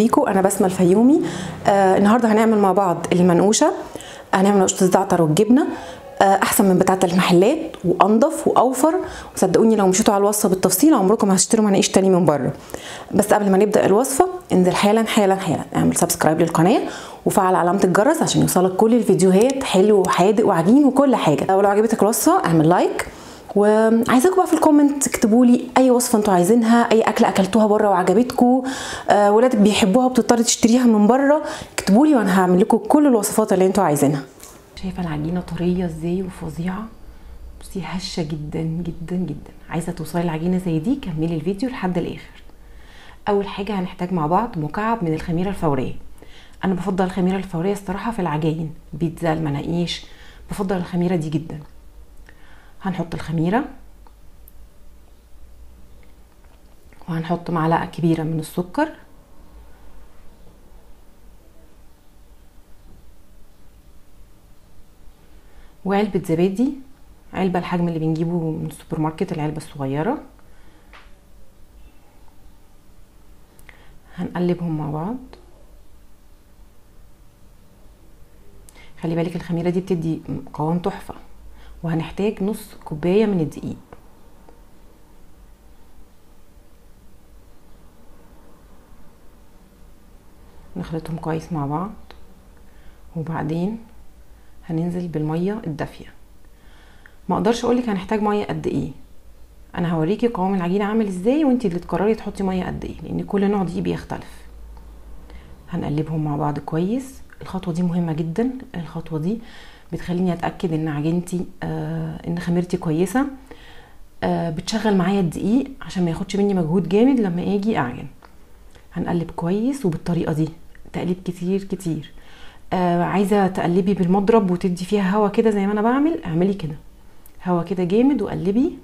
بيكم انا بسمه الفيومي آه النهارده هنعمل مع بعض المنقوشه هنعمل منقوشه الزعتر والجبنه آه احسن من بتاعه المحلات وانضف واوفر وصدقوني لو مشيتوا على الوصفه بالتفصيل عمركم ما هتشتروا مناقيش تاني من بره بس قبل ما نبدا الوصفه انزل حالا حالا حالا اعمل سبسكرايب للقناه وفعل علامه الجرس عشان يوصلك كل الفيديوهات حلو وحادق وعجين وكل حاجه ولو عجبتك الوصفه اعمل لايك وعايزاكم بقى في الكومنت تكتبوا لي اي وصفه انتوا عايزينها اي اكله اكلتوها بره وعجبتكم آه ولادك بيحبوها وبتضطري تشتريها من بره اكتبوا لي وانا هعمل لكم كل الوصفات اللي انتوا عايزينها شايفه العجينه طريه ازاي وفظيعه بصي هشه جدا جدا جدا عايزه توصلي العجينه زي دي كملي الفيديو لحد الاخر اول حاجه هنحتاج مع بعض مكعب من الخميره الفوريه انا بفضل الخميره الفوريه الصراحه في العجاين بيتزا المناقيش بفضل الخميره دي جدا هنحط الخميره وهنحط معلقه كبيره من السكر وعلبه زبادي علبه الحجم اللي بنجيبه من السوبر ماركت العلبه الصغيره هنقلبهم مع بعض خلي بالك الخميره دي بتدي قوام تحفه وهنحتاج نص كوبايه من الدقيق نخلطهم كويس مع بعض وبعدين هننزل بالميه الدافيه ما اقدرش اقولك هنحتاج ميه قد ايه انا هوريكي قوام العجينه عامل ازاي وانتي اللي تقرري تحطي ميه قد ايه لان كل نوع دي بيختلف هنقلبهم مع بعض كويس الخطوه دي مهمه جدا الخطوه دي بتخليني اتاكد ان عجينتي آه ان خميرتي كويسه آه بتشغل معايا الدقيق عشان ما ياخدش مني مجهود جامد لما اجي اعجن هنقلب كويس وبالطريقه دي تقليب كتير كتير آه عايزه تقلبي بالمضرب وتدي فيها هوا كده زي ما انا بعمل اعملي كده هوا كده جامد وقلبي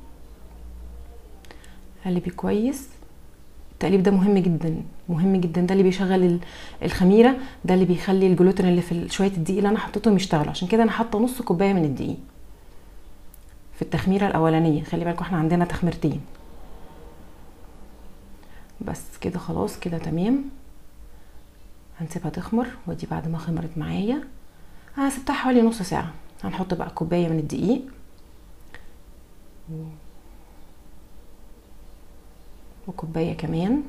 قلبي كويس التقليب ده مهم جدا مهم جدا ده اللي بيشغل الخميره ده اللي بيخلي الجلوتين اللي في شويه الدقيق اللي انا حطيتهم يشتغلوا عشان كده انا حاطه نص كوبايه من الدقيق في التخميره الاولانيه خلي بالكم احنا عندنا تخميرتين بس كده خلاص كده تمام هنسيبها تخمر ودي بعد ما خمرت معايا انا سبتها حوالي نص ساعه هنحط بقى كوبايه من الدقيق وكوبايه كمان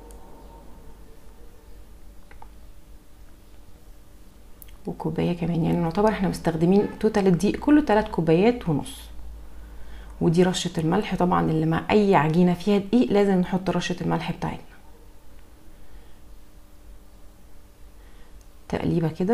وكوبايه كمان يعني نعتبر احنا مستخدمين توتال الدقيق كله 3 كوبايات ونص ودي رشه الملح طبعا اللي مع اي عجينه فيها دقيق لازم نحط رشه الملح بتاعتنا تقليبه كده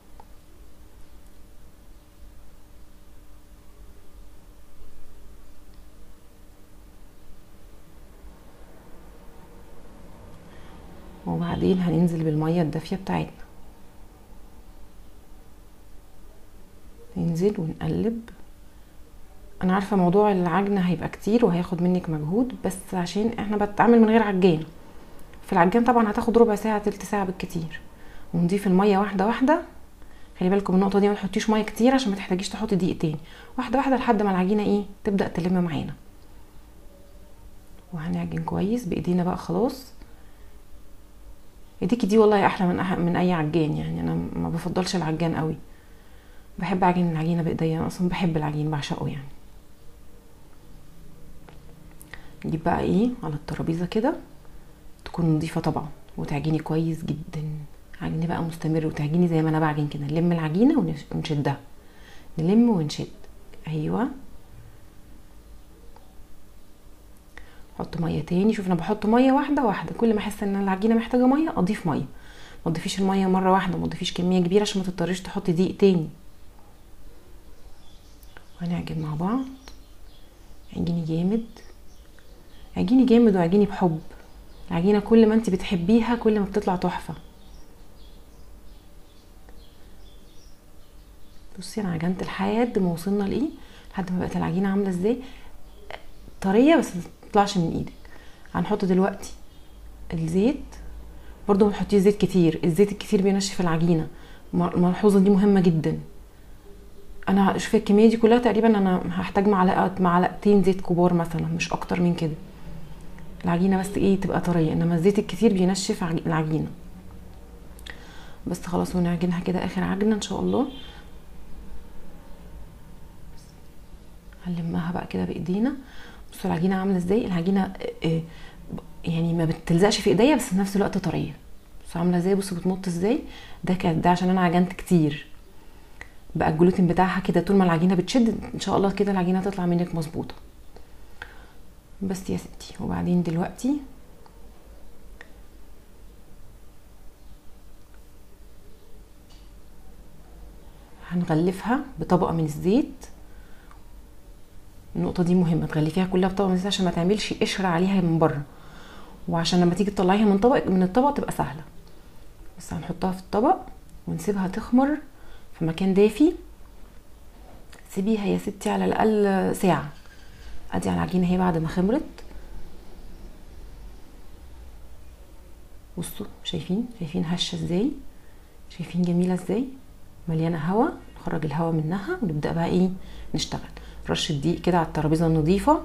وبعدين هننزل بالميه الدافيه بتاعتنا ننزل ونقلب انا عارفه موضوع العجن هيبقى كتير وهياخد منك مجهود بس عشان احنا بتعامل من غير عجان في العجان طبعا هتاخد ربع ساعه تلت ساعه بالكتير ونضيف الميه واحده واحده خلي بالكم النقطه دي ما تحطيش ميه كتير عشان ما تحتاجيش تحطي دقيقتين واحده واحده لحد ما العجينه ايه تبدا تلم معانا وهنعجن كويس بايدينا بقى خلاص ايديكي دي والله احلى من أح من اي عجان يعني انا ما بفضلش العجان قوي بحب اعجن العجينه بايديا انا اصلا بحب العجين بعشقه يعني نجيب بقى ايه على الترابيزه كده تكون نظيفه طبعا وتعجني كويس جدا عجني بقى مستمر وتعجني زي ما انا بعجن كده نلم العجينه ونشدها نلم ونشد ايوه احط ميه تاني شوف انا بحط ميه واحده واحده كل ما احس ان العجينه محتاجه ميه اضيف ميه ما تضيفيش الميه مره واحده ما تضيفيش كميه كبيره عشان ما تضطريش تحطي دقيق تاني وهنعجن مع بعض عجيني جامد عجيني جامد وعجيني بحب العجينه كل ما انت بتحبيها كل ما بتطلع تحفه بصي انا عجنت لحد ما وصلنا لايه لحد ما بقت العجينه عامله ازاي طريه بس تطلعش من ايدك هنحط دلوقتي الزيت برضو ما تحطيش زيت كتير الزيت الكتير بينشف العجينه الملحوظه دي مهمه جدا انا شوفي الكميه دي كلها تقريبا انا هحتاج معلقه معلقتين زيت كبار مثلا مش اكتر من كده العجينه بس ايه تبقى طريه انما الزيت الكتير بينشف العجينه بس خلاص ونعجنها كده اخر عجنه ان شاء الله هنلمها بقى كده بايدينا بصوا العجينه عامله ازاي العجينه آه، يعني ما بتلزقش في ايديا بس في نفس الوقت طريه بصوا عامله ازاي بصوا بتمط ازاي ده كان ده عشان انا عجنت كتير بقى الجلوتين بتاعها كده طول ما العجينه بتشد ان شاء الله كده العجينه هتطلع منك مظبوطه بس يا ستي وبعدين دلوقتي هنغلفها بطبقه من الزيت النقطه دي مهمه تغلفيها كلها بطبقه من الزيت عشان ما تعملش قشره عليها من بره وعشان لما تيجي تطلعيها من طبق من الطبق تبقى سهله بس هنحطها في الطبق ونسيبها تخمر في مكان دافي سيبيها يا ستي على الاقل ساعه ادي على العجينه اهي بعد ما خمرت بصوا شايفين شايفين هشه ازاي شايفين جميله ازاي مليانه هوا نخرج الهوا منها ونبدا بقى ايه نشتغل رشه دقيق كده على الترابيزه النظيفه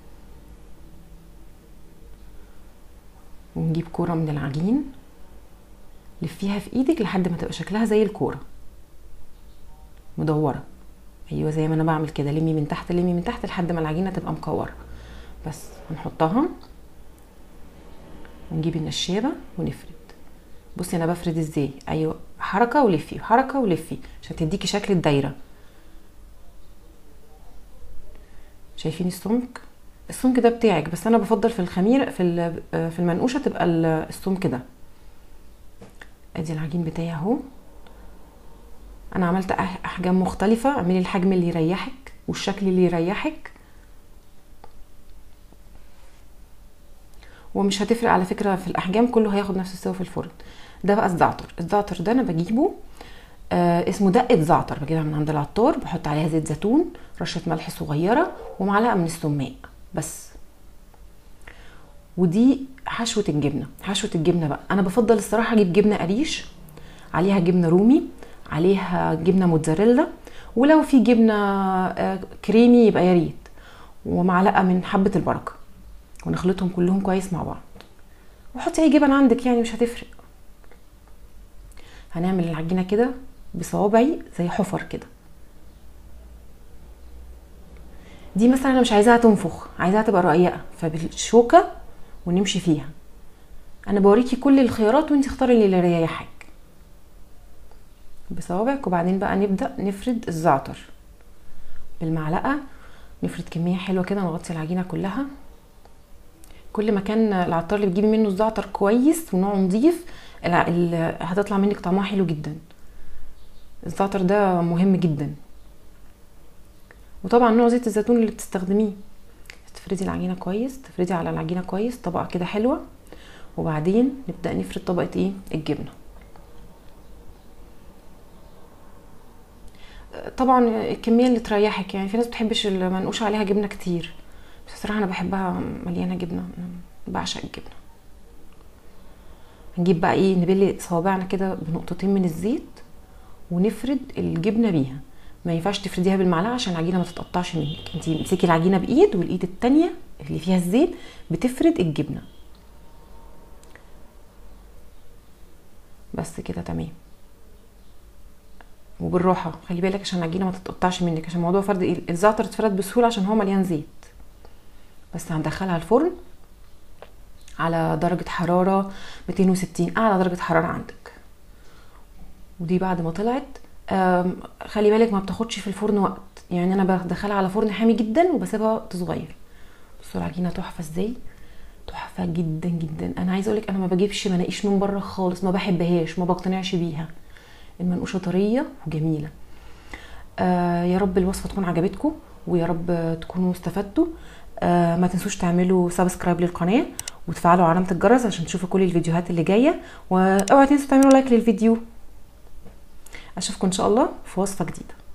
ونجيب كوره من العجين لفيها في ايدك لحد ما تبقى شكلها زي الكوره مدوره ايوه زي ما انا بعمل كده لمي من تحت لمي من تحت لحد ما العجينه تبقى مكوره بس هنحطها ونجيب النشابه ونفرد بصي انا بفرد ازاي ايوه حركه ولفي حركه ولفي عشان تديكي شكل الدايره شايفين السمك السمك ده بتاعك بس انا بفضل في الخميره في في المنقوشه تبقى السمك ده ادي العجين بتاعي اهو انا عملت احجام مختلفه اعملي الحجم اللي يريحك والشكل اللي يريحك ومش هتفرق على فكره في الاحجام كله هياخد نفس السوا في الفرن ده بقى الزعتر الزعتر ده انا بجيبه آه اسمه دقه زعتر بجيبها من عند العطار بحط عليها زيت زيتون رشه ملح صغيره ومعلقه من السماق بس ودي حشوه الجبنه حشوه الجبنه بقى انا بفضل الصراحه اجيب جبنه قريش عليها جبنه رومي عليها جبنه موتزاريلا ولو في جبنه آه كريمي يبقى يا ريت ومعلقه من حبه البركه ونخلطهم كلهم كويس مع بعض وحطي اي جبن عندك يعني مش هتفرق هنعمل العجينه كده بصوابعي زي حفر كده دي مثلا انا مش عايزاها تنفخ عايزاها تبقى رقيقه فبالشوكه ونمشي فيها انا بوريكي كل الخيارات وانت اختاري اللي يريحك بصوابعك وبعدين بقى نبدا نفرد الزعتر بالمعلقه نفرد كميه حلوه كده نغطي العجينه كلها كل ما كان العطار اللي بتجيبي منه الزعتر كويس ونوعه نظيف هتطلع منك طعمها حلو جدا الزعتر ده مهم جدا وطبعا نوع زيت الزيتون اللي بتستخدميه تفردي العجينه كويس تفردي على العجينه كويس طبقه كده حلوه وبعدين نبدا نفرد طبقه ايه الجبنه طبعا الكميه اللي تريحك يعني في ناس بتحبش المنقوش عليها جبنه كتير بس الصراحه انا بحبها مليانه جبنه انا بعشق الجبنه هنجيب بقى ايه نبل صوابعنا كده بنقطتين من الزيت ونفرد الجبنه بيها ما ينفعش تفرديها بالمعلقه عشان العجينه ما تتقطعش منك انت امسكي العجينه بايد والايد التانية اللي فيها الزيت بتفرد الجبنه بس كده تمام وبالراحه خلي بالك عشان العجينه ما تتقطعش منك عشان موضوع فرد الزعتر اتفرد بسهوله عشان هو مليان زيت بس هندخلها الفرن على درجة حرارة 260 أعلى درجة حرارة عندك ودي بعد ما طلعت خلي بالك ما بتاخدش في الفرن وقت يعني انا بدخلها على فرن حامي جدا وبسيبها تصغير بصوا العجينه تحفه ازاي تحفه جدا جدا انا عايزه اقولك انا ما بجيبش مناقيش من بره خالص ما بحبهاش ما بقتنعش بيها المنقوشه طريه وجميله آه يا رب الوصفه تكون عجبتكم ويا رب تكونوا استفدتوا آه ما تنسوش تعملوا سبسكرايب للقناه وتفعلوا علامه الجرس عشان تشوفوا كل الفيديوهات اللي جايه واوعوا تنسوا تعملوا لايك للفيديو اشوفكم ان شاء الله في وصفه جديده